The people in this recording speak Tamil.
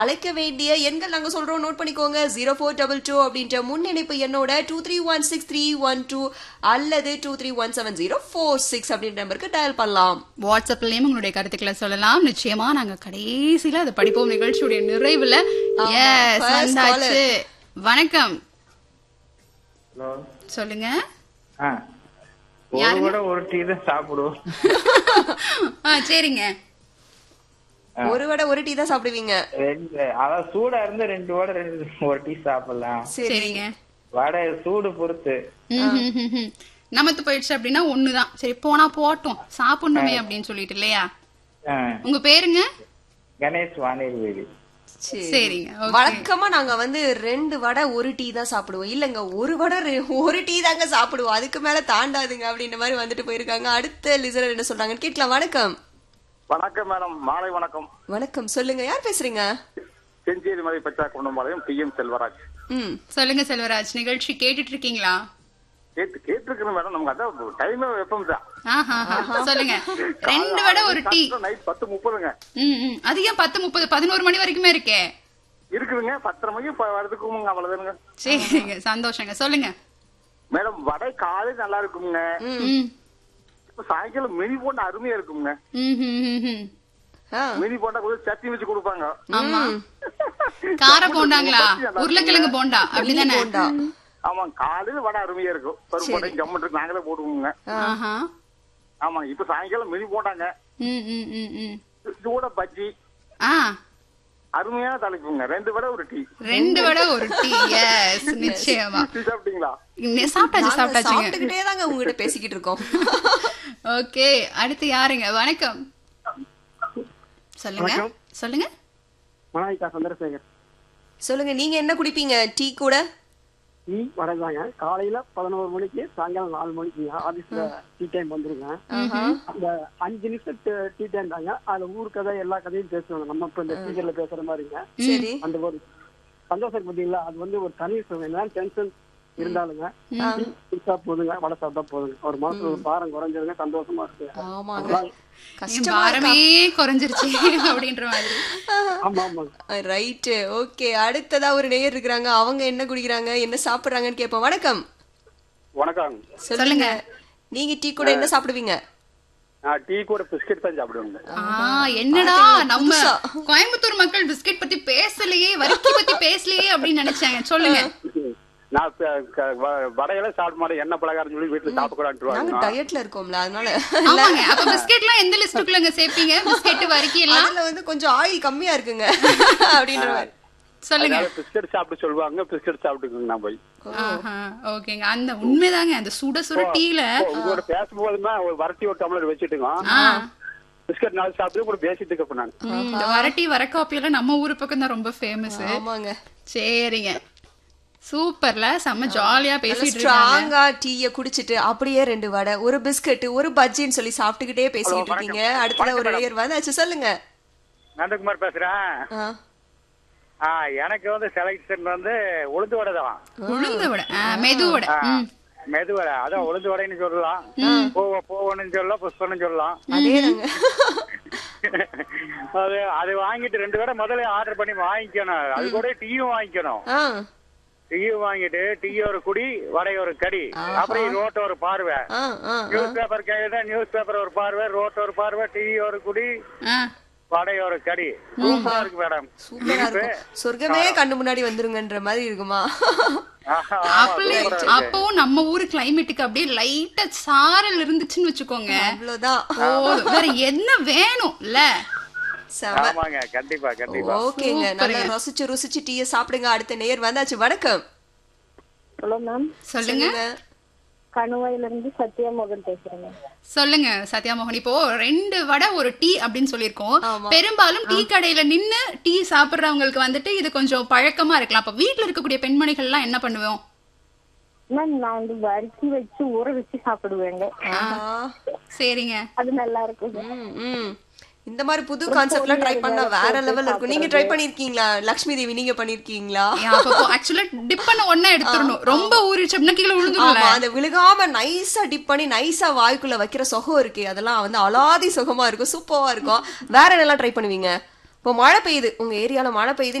அழைக்க வேண்டிய எண்கள் நாங்க சொல்றோம் நோட் பண்ணிக்கோங்க ஜீரோ ஃபோர் டபுள் டூ அப்படின்ற முன்னிணைப்பு எண்ணோட two three one six three one two அல்லது two three one seven zero four six அப்படின்ற நம்பருக்கு டயல் பண்ணலாம் வாட்ஸ்அப்லயும் உங்களுடைய கருத்துக்களை சொல்லலாம் நிச்சயமா நாங்க கடைசியில அதை படிப்போம் நிகழ்ச்சியுடைய நிறைவுல எஸ் first வந்தாச்சு வணக்கம் ஹலோ சொல்லுங்க ஆ ஒரு கூட ஒரு டீ தான் சாப்பிடுவோம் ஆ சரிங்க ஒரு வடை ஒரு டீ தான் சாப்பிடுவீங்க ரெண்டு அதான் சூடா இருந்து ரெண்டு வடை ரெண்டு ஒரு டீ சாப்பிடலாம் சரி சரிங்க வடை சூடு பொறுத்து ம், ம், ம், ம். நமத்து போயிடுச்சு அப்படின்னா ஒண்ணுதான் சரி போனா போட்டும் சாப்பிடணுமே அப்படின்னு சொல்லிட்டு இல்லையா ஆ, உங்க பேருங்க கணேஷ் வானேர்வேலி சரி. சரிங்க okay. வழக்கமா நாங்க வந்து ரெண்டு வடை ஒரு டீ தான் சாப்பிடுவோம் இல்லங்க ஒரு வடை ரெ- ஒரு டீ தாங்க சாப்பிடுவோம் அதுக்கு மேல தாண்டாதுங்க அப்படின்ற மாதிரி வந்துட்டு போயிருக்காங்க அடுத்த லிசனர் என்ன சொல்றாங்கன்னு கேட்கலாம் வணக்கம் வணக்கம் மேடம் மாலை வணக்கம் வணக்கம் சொல்லுங்க யார் பேசுறீங்க செஞ்சேரி மலை பச்சா குண்டம்பாளையம் டி எம் செல்வராஜ் ம் சொல்லுங்க செல்வராஜ் நிகழ்ச்சி கேட்டுட்டு இருக்கீங்களா கேட்டு கேட்டிருக்கிறேன் மேடம் நமக்கு அதான் டைமே எப்பவும் தான் ஆஹா, ஆஹா. சொல்லுங்க ரெண்டு வடை ஒரு டீ நைட் பத்து முப்பதுங்க ம், ம். அது ஏன் பத்து முப்பது பதினோரு மணி வரைக்குமே இருக்கே இருக்குதுங்க பத்தரை மணிக்கு இப்ப வரதுக்கும் அவ்வளவுதானுங்க சரிங்க சந்தோஷங்க சொல்லுங்க மேடம் வடை காலை நல்லா இருக்குங்க ம். இப்ப சாயங்காலம் மினி போண்டா அருமையா இருக்குங்க ம், ம், ம், ம். ஆ மினி போண்டா கொஞ்சம் சட்னி வச்சு கொடுப்பாங்க ஆமா கார போண்டாங்களா உருளைக்கிழங்கு போண்டா அப்படிதானே போண்டா ஆமா காலையில வடை அருமையா இருக்கும் பருப்பு வடை ஜம்மன் இருக்கு நாங்களே போடுவோங்க ஆஹா. ஆமா இப்ப சாயங்காலம் மினி போண்டாங்க ம், ம், ம், ம். சூட பஜ்ஜி ஆ அருமையான தலைப்புங்க ரெண்டு வடை ஒரு டீ ரெண்டு வடை ஒரு டீ எஸ் நிச்சயமா டீ சாப்பிட்டீங்களா இன்னும் சாப்பிட்டாச்சு நாங்க சாப்பிட்டாச்சுங்க சாப்பிட்டுக்கிட்டே தாங்க உங்ககிட்ட பேசிக்கிட்டு இருக்கோம் ஓகே அடுத்து யாருங்க வணக்கம் சொல்லுங்க சொல்லுங்க மலாய்க்கா சந்திரசேகர் சொல்லுங்க நீங்க என்ன குடிப்பீங்க டீ கூட டீ வடைதாங்க காலையில பதினோரு மணிக்கு சாயங்காலம் நாலு மணிக்கு ஆபீஸ்ல டீ டைம் வந்துருங்க அந்த அஞ்சு நிமிஷம் டீ டைம் தாங்க அதுல ஊர் கதை எல்லா கதையும் பேசுவாங்க நம்ம இப்ப இந்த டீச்சர்ல பேசுற மாதிரிங்க சரி அந்த ஒரு சந்தோஷம் பாத்தீங்களா அது வந்து ஒரு தனி சுகம் என்ன டென்ஷன் இருந்தாலுங்க டீ குடிச்சா போதுங்க வடை சாப்பிட்டா போதுங்க ஒரு மாசம் ஒரு பாரம் குறைஞ்சதுங்க சந்தோஷமா இருக்கு ஆமாங்க என் கஷ்டமா பாரமே குறைஞ்சிருச்சு அப்படின்ற மாதிரி ஆமா ஆமாங்க ரைட்டு ஓகே அடுத்ததா ஒரு நேயர் இருக்கிறாங்க அவங்க என்ன குடிக்கிறாங்க என்ன சாப்பிடுறாங்கன்னு கேட்போம் வணக்கம் வணக்கம் சொல்லுங்க நீங்க டீ கூட என்ன சாப்பிடுவீங்க நான் டீ கூட பிஸ்கட் தான் சாப்பிடுவேங்க ஆ, என்னடா நம்ம புதுசா. கோயம்புத்தூர் மக்கள் பிஸ்கட் பத்தி பேசலையே வரிக்கி பத்தி பேசலையே அப்படின்னு நினைச்சாங்க சொல்லுங்க நான் ப- க- வ- வடையெல்லாம் சாப்பிட மாட்டேன் எண்ணெய் பலகாரம் சொல்லி வீட்டுல நாங்க சாப்பிடக்கூடாதுன்னு டயட்ல இருக்கோம்ல அதனால ஆமாங்க அப்ப பிஸ்கெட்லாம் எந்த லிஸ்டுக்குள்ளங்க சேர்ப்பீங்க பிஸ்கெட் வரிக்கி எல்லாம் அதுல வந்து கொஞ்சம் ஆயில் கம்மியா இருக்குங்க அப்படின்ற மாதிரி சொல்லுங்க அதனால பிஸ்கட் சாப்பிட சொல்லுவாங்க பிஸ்கட் சாப்பிட்டுக்குங்க நான் போய் ஆஹா, ஓகேங்க அந்த உண்மைதாங்க அந்த சுட சுட டீல இப்போ உங்களோட பேசும்போதுமே ஒரு வரட்டி ஒரு டம்ளர் வச்சுட்டுங்க ஆ, பிஸ்கட் நாலு சாப்பிட்டு கூட பேசிட்டு இருப்பேன் நான் ம், இந்த வரட்டி வர காப்பி எல்லாம் நம்ம ஊரு பக்கம் தான் ரொம்ப ஃபேமஸ் ஆமாங்க சரிங்க சூப்பர்ல செம்ம ஜாலியா பேசிட்டு இருக்காங்க ஸ்ட்ராங்கா டீய குடிச்சிட்டு அப்படியே ரெண்டு வடை ஒரு பிஸ்கட் ஒரு பஜ்ஜின்னு சொல்லி சாப்பிட்டுக்கிட்டே பேசிக்கிட்டு இருக்கீங்க அடுத்தது ஒரு நேயர் வந்தாச்சு சொல்லுங்க நந்தகுமார் பேசுறேன் ஆ. ஆ, எனக்கு வந்து செலக்ஷன் வந்து உளுந்து வடை தான் உளுந்த வடை ஆ, மெது வடை ம். மெது வடை அதான் உளுந்து வடைன்னு சொல்லலாம் போவ போவன்னு சொல்லலாம் புஷ்பன்னு சொல்லலாம் அதேதாங்க அது அது வாங்கிட்டு ரெண்டு கடை முதல்ல ஆர்டர் பண்ணி வாங்கிக்கணும் அது கூட டீயும் வாங்கிக்கணும் ஆ டீயும் வாங்கிட்டு டீ ஒரு குடி வடை ஒரு கடி அப்புறம் ரோட்ட ஒரு பார்வை ஆ ஆ நியூஸ் பேப்பர் கையில நியூஸ் பேப்பர் ஒரு பார்வை ரோட் ஒரு பார்வை டீ ஒரு குடி ஆ, வடை ஒரு கடி சூப்பரா இருக்கு மேடம் சூப்பரா இருக்கும் சொர்க்கமே கண்ணு முன்னாடி வந்துருங்கன்ற மாதிரி இருக்குமா ஆஹா, அப்பலே அப்பவும் நம்ம ஊரு கிளைமேட்டுக்கு அப்படியே லைட்டா சாரல் இருந்துச்சுன்னு வச்சுக்கோங்க அவ்வளவுதான் போதும் வேற என்ன வேணும் இல்ல செம ஆமாங்க கண்டிப்பா கண்டிப்பா ஓகேங்க நல்லா ரசிச்சு ருசிச்சு டீய சாப்பிடுங்க அடுத்த நேயர் வந்தாச்சு வணக்கம் ஹலோ மேம் சொல்லுங்க கணுவாயில இருந்து சத்யா மோகன் பேசுறேங்க சொல்லுங்க சத்யாமோகன் இப்போ ரெண்டு வடை ஒரு டீ அப்படின்னு சொல்லியிருக்கோம் ஆமா. பெரும்பாலும் டீ கடையில நின்னு டீ சாப்பிடுறவங்களுக்கு வந்துட்டு இது கொஞ்சம் பழக்கமா இருக்கலாம் அப்ப வீட்ல இருக்கக்கூடிய பெண்மணிகள் எல்லாம் என்ன பண்ணுவோம் மேம் நான் வந்து வறுக்கி வச்சு ஊற வச்சு சாப்பிடுவேங்க ஆஹா. சரிங்க அது நல்லா இருக்கும் ம், ம். இந்த மாதிரி புது கான்செப்ட்லாம் ட்ரை பண்ணா வேற லெவல் இருக்கும் நீங்க ட்ரை பண்ணிருக்கீங்களா லக்ஷ்மி தேவி நீங்க பண்ணிருக்கீங்களா ஆக்சுவலா டிப் பண்ண உடனே எடுத்துடணும் ரொம்ப ஊறிச்சு அப்படின்னா கீழே விழுந்துரும்ல ஆமா அந்த விழுகாம நைஸா டிப் பண்ணி நைஸா வாய்க்குள்ள வைக்கிற சுகம் இருக்கு அதெல்லாம் வந்து அலாதி சுகமா இருக்கும் சூப்பரா இருக்கும் வேற என்னெல்லாம் ட்ரை பண்ணுவீங்க இப்போ மழை பெய்யுது உங்க ஏரியால மழை பெய்யுது